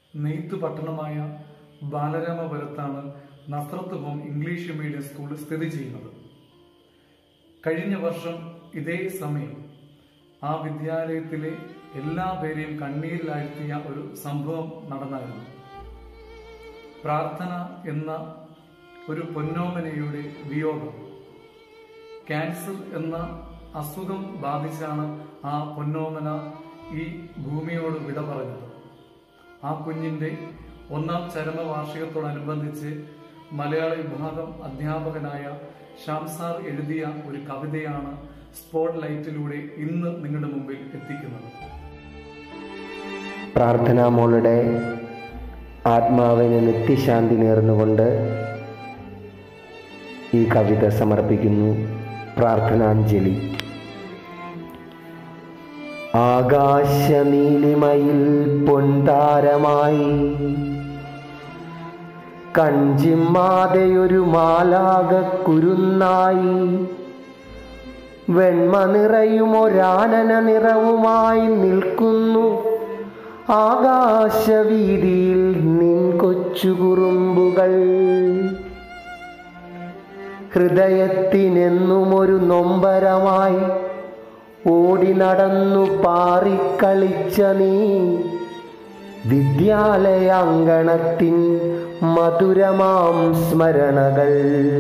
നെയ്ത്ത് പട്ടണമായ ബാലരാമപുരത്താണ് Nazareth home English medium school സ്ഥിതി ചെയ്യുന്നത് കഴിഞ്ഞ വർഷം ഇതേ സമയം ആ വിദ്യാലയത്തിലെ എല്ലാ പേരെയും കണ്ണീരിലാഴ്ത്തിയ ഒരു സംഭവം നടന്നായിരുന്നു പ്രാർത്ഥന എന്ന ഒരു പൊന്നോമനയുടെ വിയോഗം ക്യാൻസർ എന്ന അസുഖം ബാധിച്ചാണ് ആ പൊന്നോമന ഈ ഭൂമിയോട് വിട പറഞ്ഞത് ആ കുഞ്ഞിന്റെ ഒന്നാം ചരമവാർഷികത്തോടനുബന്ധിച്ച് മലയാള വിഭാഗം അധ്യാപകനായ ഷാംസാർ എഴുതിയ ഒരു കവിതയാണ് സ്പോട്ട് ലൈറ്റിലൂടെ ഇന്ന് നിങ്ങളുടെ മുമ്പിൽ എത്തിക്കുന്നത് പ്രാർത്ഥനാ മോളുടെ ആത്മാവിന് നിത്യശാന്തി നേർന്നുകൊണ്ട് ഈ കവിത സമർപ്പിക്കുന്നു പ്രാർത്ഥനാഞ്ജലി ആകാശനീലിമയിൽ പൊൻതാരമായി കഞ്ചിമ്മാതെയൊരു മാലാക കുരുന്നായി വെണ്മ നിറയുമൊരാനന നിറവുമായി നിൽക്കുന്നു ആകാശവീതിയിൽ നിൻ കൊച്ചു കുറുമ്പുകൾ ഹൃദയത്തിനെന്നും ഒരു നൊമ്പരമായി ഓടി നടന്നു പാറിക്കളിച്ച നീ വിദ്യാലയാങ്കണത്തിൻ മധുരമാം സ്മരണകൾ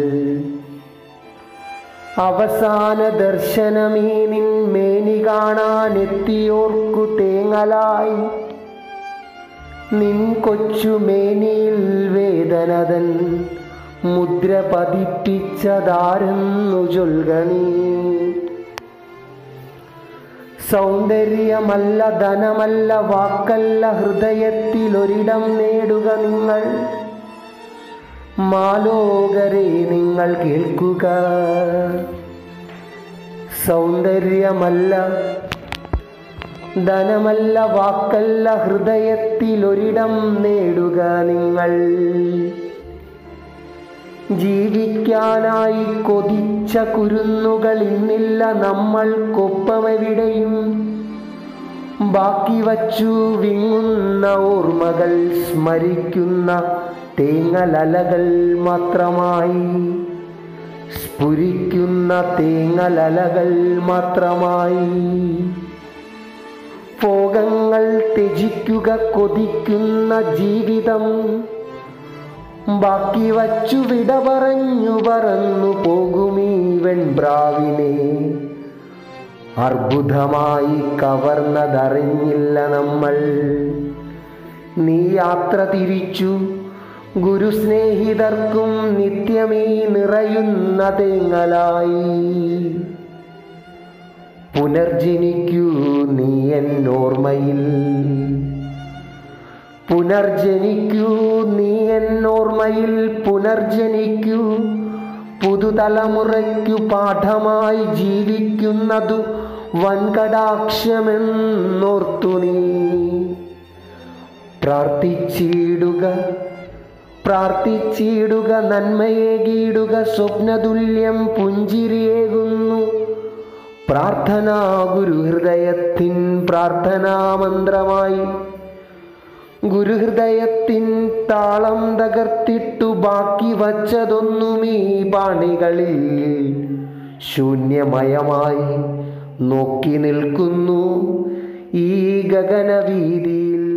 അവസാന ദർശനമീ നിൻ മേനി കാണാനെത്തിയോർക്കു തേങ്ങലായി നിൻ കൊച്ചു മേനിയിൽ വേദനതൻ മുദ്ര പതിപ്പിച്ചതാരെന്നു ചൊൽകണീ സൗന്ദര്യമല്ല ധനമല്ല വാക്കല്ല ഹൃദയത്തിലൊരിടം നേടുക നിങ്ങൾ മാലോകരെ നിങ്ങൾ കേൾക്കുക സൗന്ദര്യമല്ല ധനമല്ല വാക്കല്ല ഹൃദയത്തിലൊരിടം നേടുക നിങ്ങൾ ജീവിക്കാനായി കൊതിച്ച കുരുന്നുകൾ ഇന്നില്ല നമ്മൾക്കൊപ്പമെവിടെയും ബാക്കി വച്ചു വിങ്ങുന്ന ഓർമ്മകൾ സ്മരിക്കുന്ന തേങ്ങലലകൾ മാത്രമായി സ്ഫുരിക്കുന്ന തേങ്ങലലകൾ മാത്രമായി ഭോഗങ്ങൾ ത്യജിക്കുക കൊതിക്കുന്ന ജീവിതം ബാക്കി വച്ചു വിട പറഞ്ഞു പറന്നു പോകുമീ വെൺബ്രാവിനെ അർബുദമായി കവർന്നതറിഞ്ഞില്ല നമ്മൾ നീ യാത്ര തിരിച്ചു ഗുരുസ്നേഹിതർക്കും നിത്യമീ നിറയുന്ന തേങ്ങലായി പുനർജനിക്കൂ നീ എന്നോർമ്മയിൽ പുനർജനിക്കൂ നീ എന്നോർമ്മയിൽ പുനർജനിക്കൂ പുതുതലമുറയ്ക്കു പാഠമായി ജീവിക്കുന്നതു വൻകടാക്ഷമെന്നോർത്തു നീ പ്രാർത്ഥിച്ചിടുക പ്രാർത്ഥിച്ചിടുക നന്മയേകിടുക സ്വപ്നതുല്യം പുഞ്ചിരിയേകുന്നു പ്രാർത്ഥനാ ഗുരുഹൃദയത്തിൻ പ്രാർത്ഥനാ മന്ത്രമായി ഗുരുഹൃദയത്തിൻ താളം തകർത്തിട്ടു ബാക്കി വച്ചതൊന്നുമീ പാണികളിൽ ശൂന്യമയമായി നോക്കി നിൽക്കുന്നു ഈ ഗഗനവീതിയിൽ